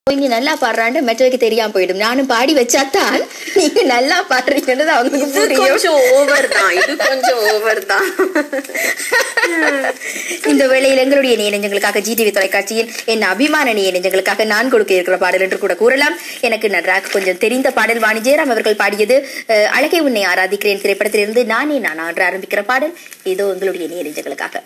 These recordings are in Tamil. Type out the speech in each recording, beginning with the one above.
நீங்க நல்லா பாடுறான்னு மற்றவருக்கு தெரியாம போயிடும் நானும் பாடி வச்சாதான் நீங்க நல்லா பாடுறீங்கன்றது அவங்களுக்கு இது புரியும் கொஞ்சம் ஓவர் தான் இது கொஞ்சம் ஓவர் தான் இந்த வேளையில் எங்களுடைய நேனஞ்சங்களுக்காக ஜிடிவி தொலைக்காட்சியின் என் அபிமான நேனஞ்சங்களுக்காக நான் கொடுக்க இருக்கிற பாடல் என்று கூட கூறலாம் எனக்கு நன்றாக கொஞ்சம் தெரிந்த பாடல் வாணி ஜெயராம் அவர்கள் பாடியது அஹ், அழகை உன்னை ஆராதிக்கிறேன் திரைப்படத்திலிருந்து நானே நான் ஆற்ற ஆரம்பிக்கிற பாடல் ஏதோ உங்களுடைய நேனஞ்சங்களுக்காக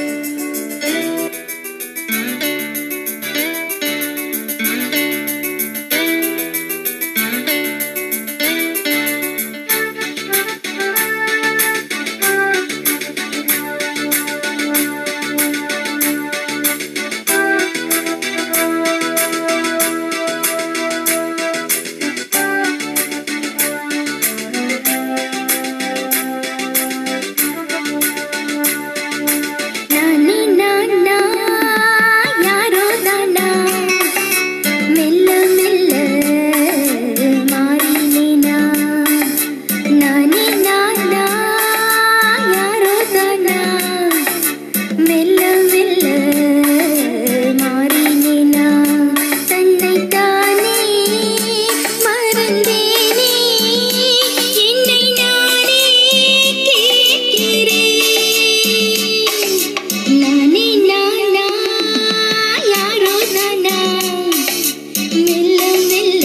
நானே நானா யாரோ தானா மெல்ல மெல்ல மாறினேனா நானே நானா யாரோ தானா மெல்ல மெல்ல மாறினேனா தன்னை தானே மறந்தேனே என்னை நானே கேட்கிறேன் நானே நானா யாரோ நானா மெல்ல மெல்ல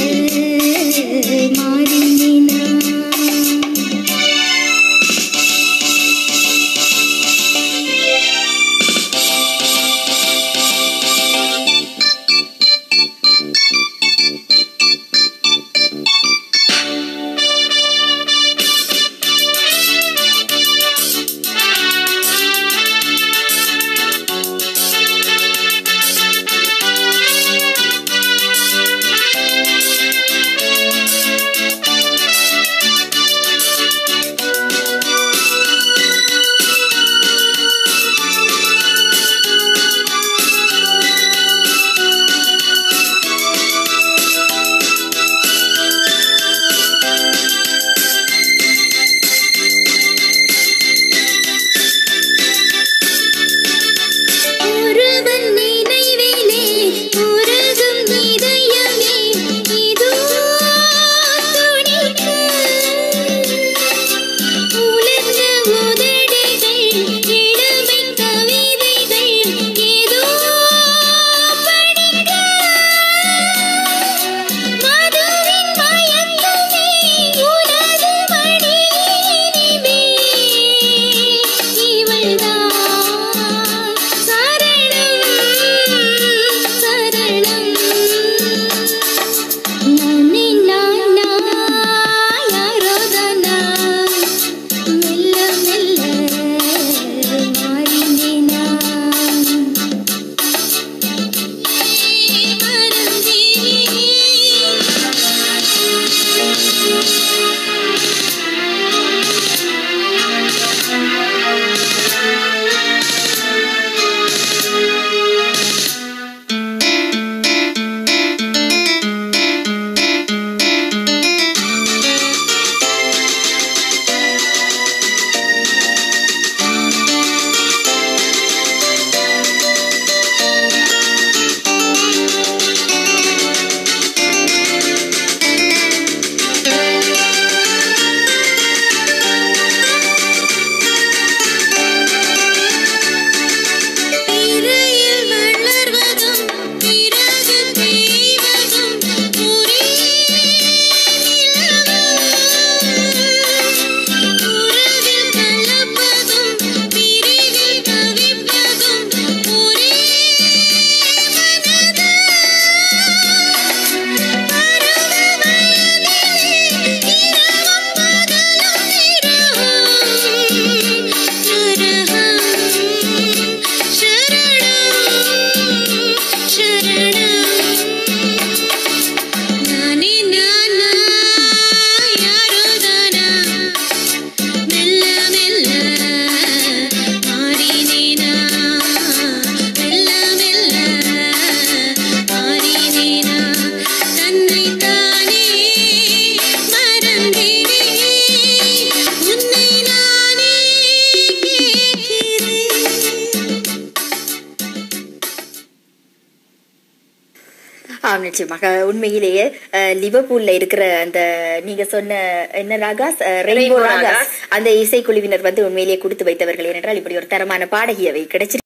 மாறினேனா நிச்சயமாக உண்மையிலேயே அஹ், லிவர்பூல்ல இருக்கிற அந்த நீங்க சொன்ன என்ன ராகாஸ் ரெயின்போ Rainbow ராகாஸ் ராகாஸ். அந்த இசைக்குழுவினர் வந்து உண்மையிலேயே கொடுத்து வைத்தவர்கள் ஏனென்றால் இப்படி ஒரு தரமான பாடகி அவை கிடைச்சி